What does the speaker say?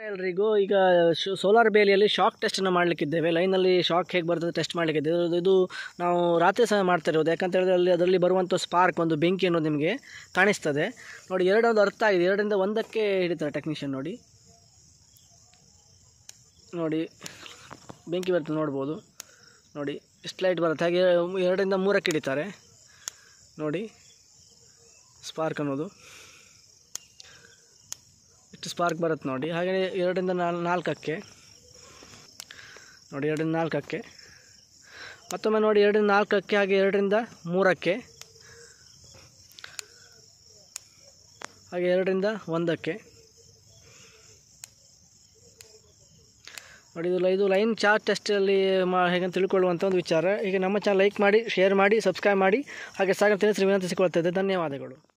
ಎಲ್ರಿಗೂ ಈಗ solar ಬೇಲಿಯಲ್ಲಿ shock ಟೆಸ್ಟನ್ನು ಮಾಡಲಿಕ್ಕಿದ್ದೇವೆ ಲೈನಲ್ಲಿ ಶಾಕ್ ಹೇಗೆ ಬರ್ತದೆ ಟೆಸ್ಟ್ ಮಾಡಲಿಕ್ಕಿದೆ ಇದು- ಇದು ನಾವು ರಾತ್ರಿ ಸಮಯ ಮಾಡ್ತಾ ಇರೋದು ಯಾಕಂತ ಹೇಳಿದ್ರೆ ಅಲ್ಲಿ ಅದರಲ್ಲಿ ಬರುವಂಥ ಸ್ಪಾರ್ಕ್ ಒಂದು ಬೆಂಕಿ ಅನ್ನೋದು ನಿಮಗೆ ಕಾಣಿಸ್ತದೆ ನೋಡಿ ಎರಡೊಂದು ಅರ್ಥ ಆಗಿದೆ ಎರಡರಿಂದ ಒಂದಕ್ಕೆ ಹಿಡಿತಾರೆ ಟೆಕ್ನಿಷಿಯನ್ ನೋಡಿ ನೋಡಿ ಬೆಂಕಿ ಬರ್ತದೆ ನೋಡ್ಬೋದು ನೋಡಿ ಎಷ್ಟು ಲೈಟ್ ಬರುತ್ತೆ ಹಾಗೆ ಎರಡರಿಂದ ಮೂರಕ್ಕೆ ಹಿಡಿತಾರೆ ನೋಡಿ ಸ್ಪಾರ್ಕ್ ಅನ್ನೋದು ಇಷ್ಟು ಸ್ಪಾರ್ಕ್ ಬರುತ್ತೆ ನೋಡಿ ಹಾಗೆ ಎರಡರಿಂದ ನಾಲ್ ನಾಲ್ಕಕ್ಕೆ ನೋಡಿ ಎರಡರಿಂದ ನಾಲ್ಕಕ್ಕೆ ಮತ್ತೊಮ್ಮೆ ನೋಡಿ ಎರಡರಿಂದ ನಾಲ್ಕಕ್ಕೆ ಹಾಗೆ ಎರಡರಿಂದ ಮೂರಕ್ಕೆ ಹಾಗೆ ಎರಡರಿಂದ ಒಂದಕ್ಕೆ ನೋಡಿ ಇದು ಇದು ಲೈನ್ ಚಾರ್ಜ್ ಟೆಸ್ಟಲ್ಲಿ ಮಾ ಹೇಗೆ ತಿಳ್ಕೊಳ್ಳುವಂಥ ಒಂದು ವಿಚಾರ ಈಗ ನಮ್ಮ ಚಾನಲ್ ಲೈಕ್ ಮಾಡಿ ಶೇರ್ ಮಾಡಿ ಸಬ್ಸ್ಕ್ರೈಬ್ ಮಾಡಿ ಹಾಗೆ ಸಾಗಂತ ವಿನಂತಿಸಿಕೊಳ್ತಾ ಇದ್ದೆ ಧನ್ಯವಾದಗಳು